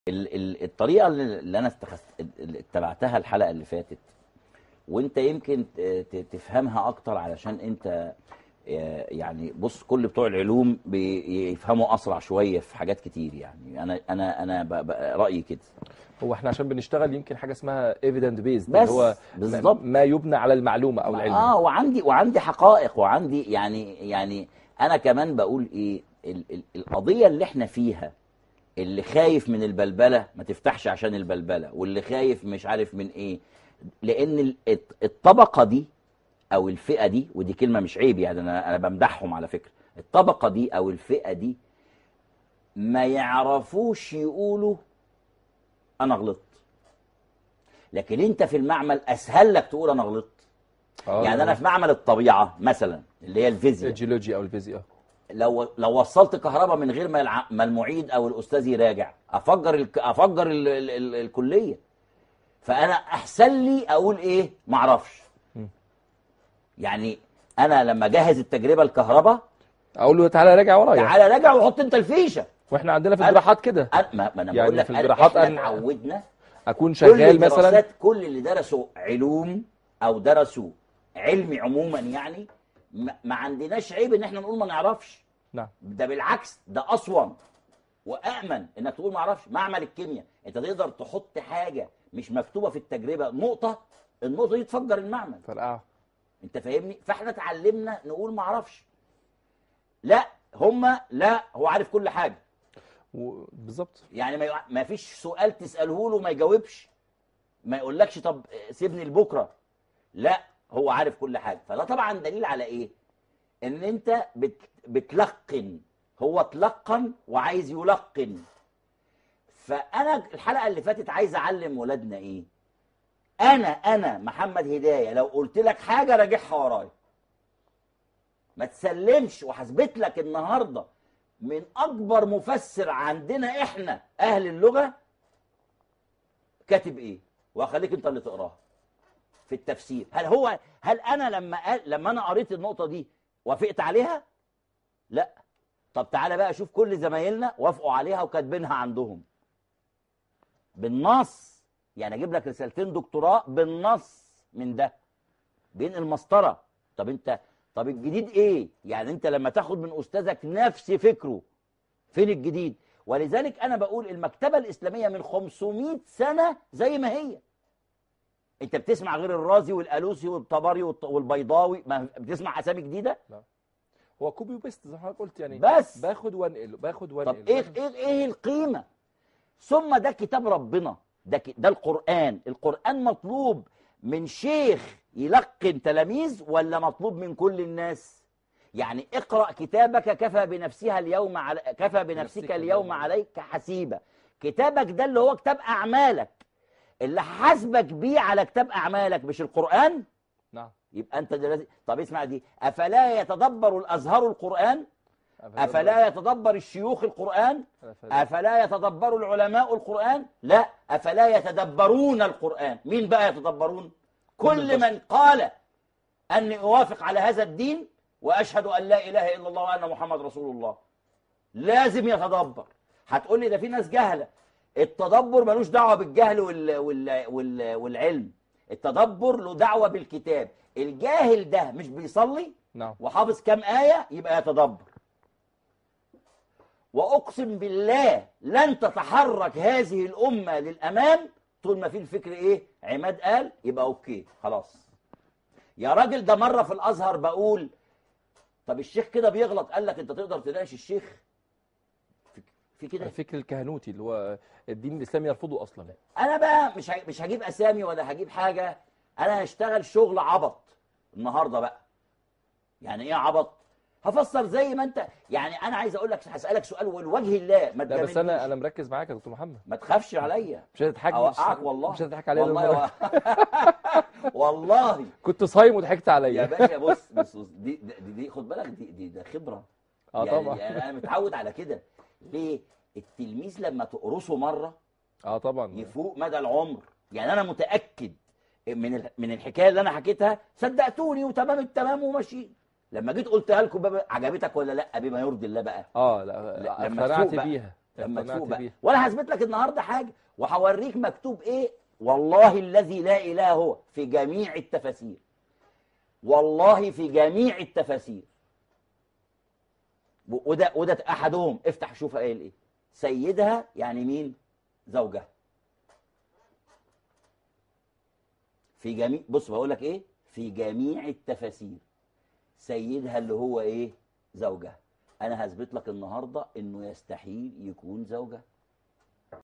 ال- ال- الطريقه اللي اللي انا استخس... اللي اتبعتها الحلقه اللي فاتت وانت يمكن ت- ت- تفهمها اكتر علشان انت آه، يعني بص كل بتوع العلوم بيفهموا اسرع شويه في حاجات كتير يعني انا انا انا ب- ب- رايي كده هو احنا عشان بنشتغل يمكن حاجه اسمها ايفيدنت بيزد بس اللي هو بالظبط. ما- ما يبنى على المعلومه او العلم اه وعندي وعندي حقائق وعندي يعني يعني انا كمان بقول ايه ال ال القضيه اللي احنا فيها اللي خايف من البلبله ما تفتحش عشان البلبله واللي خايف مش عارف من ايه لان ال- الط- الطبقه دي او الفئه دي ودي كلمه مش عيب يعني انا انا بمدحهم على فكره الطبقه دي او الفئه دي ما يعرفوش يقولوا انا غلطت لكن انت في المعمل اسهل لك تقول انا غلطت آه، يعني انا في معمل الطبيعه مثلا اللي هي الفيزياء الجيولوجيا او الفيزياء لو لو وصلت كهرباء من غير ما الع- ما المعيد او الاستاذ يراجع افجر ال... افجر ال... ال... ال... الكليه فانا احسن لي اقول ايه ما اعرفش م. يعني انا لما اجهز التجربه الكهرباء اقول له تعالى راجع ورايا تعالى راجع وحط انت الفيشه واحنا عندنا في أنا- الجراحات كده أنا ما ما انا يعني بقول لك في أنا- الجراحات احنا أنا- اتعودنا اكون كل شغال مثلا الدراسات كل اللي درسوا علوم او درسوا علمي عموما يعني ما ما عندناش عيب ان احنا نقول ما نعرفش نعم ده بالعكس ده اصون وامن انك تقول ما اعرفش معمل الكيمياء انت تقدر تحط حاجه مش مكتوبه في التجربه نقطه النقطه دي تفجر المعمل فرقعه انت فاهمني فاحنا اتعلمنا نقول ما اعرفش لا هما لا هو عارف كل حاجه و- بالظبط يعني ما يع- ما فيش سؤال تساله له ما يجاوبش ما يقولكش طب سيبني لبكره لا هو عارف كل حاجه فده طبعا دليل على ايه ان انت بت بتلقن هو تلقن وعايز يلقن فانا الحلقه اللي فاتت عايز اعلم ولادنا ايه انا انا محمد هدايه لو قلت لك حاجه راجعها ورايا ما تسلمش وهثبت لك النهارده من اكبر مفسر عندنا احنا اهل اللغه كاتب ايه وهخليك انت اللي تقراها في التفسير هل هو هل انا لما قال لما انا قريت النقطه دي وافقت عليها لا طب تعالى بقى شوف كل زمايلنا وافقوا عليها وكاتبينها عندهم بالنص يعني اجيب لك رسالتين دكتوراه بالنص من ده بين المسطره طب انت طب الجديد ايه يعني انت لما تاخد من استاذك نفس فكره فين الجديد ولذلك انا بقول المكتبه الاسلاميه من 500 سنه زي ما هي انت بتسمع غير الرازي والالوسي والطبري والط- والبيضاوي ما بتسمع اسامي جديده هو كوبي وبيست زي ما حضرتك قلت يعني بس باخد وانقل باخد طب وانقل ايه ايه ايه القيمه ثم ده كتاب ربنا ده ك- ده القران القران مطلوب من شيخ يلقن تلاميذ ولا مطلوب من كل الناس يعني اقرا كتابك كفى بنفسها اليوم على كفى بنفسك اليوم عليك حسيبه كتابك ده اللي هو كتاب اعمالك اللي حاسبك بيه على كتاب اعمالك مش القران نعم يبقى انت دلوقتي طب اسمع دي افلا يتدبر الازهر القران افلا يتدبر الشيوخ القران افلا يتدبر العلماء القران لا افلا يتدبرون القران مين بقى يتدبرون كل من قال اني اوافق على هذا الدين واشهد ان لا اله الا الله وان محمد رسول الله لازم يتدبر هتقول لي ده في ناس جهله التدبر ملوش دعوه بالجهل وال... وال... وال... والعلم التدبر له دعوه بالكتاب الجاهل ده مش بيصلي نعم وحافظ كام آية يبقى يتدبر وأقسم بالله لن تتحرك هذه الأمة للأمام طول ما في الفكر إيه عماد قال يبقى أوكي خلاص يا راجل ده مرة في الأزهر بقول طب الشيخ كده بيغلط قال لك أنت تقدر تناقش الشيخ في- في كده الفكر الكهنوتي اللي هو الدين الاسلامي يرفضه اصلا انا بقى مش ه- مش هجيب اسامي ولا هجيب حاجه انا هشتغل شغل عبط النهارده بقى يعني ايه عبط هفسر زي ما انت يعني انا عايز اقول لك هسالك سؤال ولوجه الله ما لا بس انا تجاملنيش. انا مركز معاك يا دكتور محمد ما تخافش عليا مش هتضحك اوقعك والله مش هتضحك عليا والله بالمرة. و... والله كنت صايم وضحكت يا عليا باشا بص بص, بص دي, دي, دي خد بالك دي دي ده خبره اه يعني طبعا يعني انا متعود على كده ليه التلميذ لما تقرصه مره اه طبعا يفوق مدى العمر يعني انا متاكد من ال- من الحكايه اللي انا حكيتها صدقتوني وتمام التمام وماشيين لما جيت قلتها لكم بقى عجبتك ولا لا بما يرضي الله بقى اه ل- لا لما اقتنعت تسوق بقى. بيها لما اقتنعت تفوق بقى بيها. وانا هثبت لك النهارده حاجه وهوريك مكتوب ايه والله الذي لا اله هو في جميع التفاسير والله في جميع التفاسير و- وده وده احدهم افتح شوف قايل ايه سيدها يعني مين زوجها في جميع بص بقول لك ايه في جميع التفاسير سيدها اللي هو ايه زوجها انا هثبت لك النهارده انه يستحيل يكون زوجها